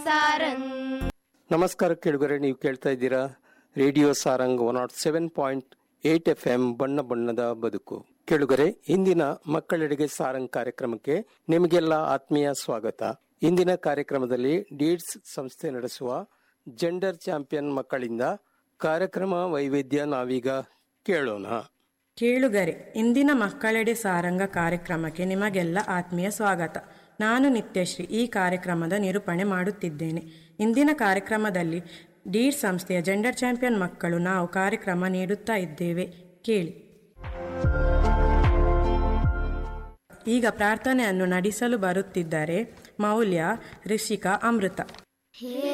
ಸಾರಂಗ್ ನಮಸ್ಕಾರ ಕೇಳುಗರೆ ನೀವು ಕೇಳ್ತಾ ಇದ್ದೀರಾ radio Sarang one nought seven point eight F M ಬಣ್ಣ ಬಣ್ಣದ ಬದುಕು ಕೇಳುಗರೆ ಇಂದಿನ ಮಕ್ಕಳೆಡೆಗೆ ಸಾರಂಗ್ ಕಾರ್ಯಕ್ರಮಕ್ಕೆ ನಿಮಗೆಲ್ಲ ಆತ್ಮೀಯ ಸ್ವಾಗತ ಇಂದಿನ ಕಾರ್ಯಕ್ರಮದಲ್ಲಿ ಡೀಡ್ಸ್ ಸಂಸ್ಥೆ ನಡೆಸುವ ಜೆಂಡರ್ ಚಾಂಪಿಯನ್ ಮಕ್ಕಳಿಂದ ಕಾರ್ಯಕ್ರಮ ವೈವಿಧ್ಯ ನಾವೀಗ ಕೇಳೋಣ ಕೇಳುಗರೆ ಇಂದಿನ ಮಕ್ಕಳೆಡೆ ಸಾರಂಗ ಕಾರ್ಯಕ್ರಮಕ್ಕೆ ನಿಮಗೆಲ್ಲ ಆತ್ಮೀಯ ಸ್ವಾಗತ ನಾನು ನಿತ್ಯಶ್ರೀ ಈ ಕಾರ್ಯಕ್ರಮದ ನಿರೂಪಣೆ ಮಾಡುತ್ತಿದ್ದೇನೆ ಇಂದಿನ ಕಾರ್ಯಕ್ರಮದಲ್ಲಿ ಡೀಡ್ ಸಂಸ್ಥೆಯ ಜೆಂಡರ್ ಚಾಂಪಿಯನ್ ಮಕ್ಕಳು ನಾವು ಕಾರ್ಯಕ್ರಮ ನೀಡುತ್ತಾ ಇದ್ದೇವೆ ಕೇಳಿ ಈಗ ಪ್ರಾರ್ಥನೆಯನ್ನು ನಡೆಸಲು ಬರುತ್ತಿದ್ದಾರೆ ಮೌಲ್ಯ ಋಷಿಕಾ ಅಮೃತ ಹೇ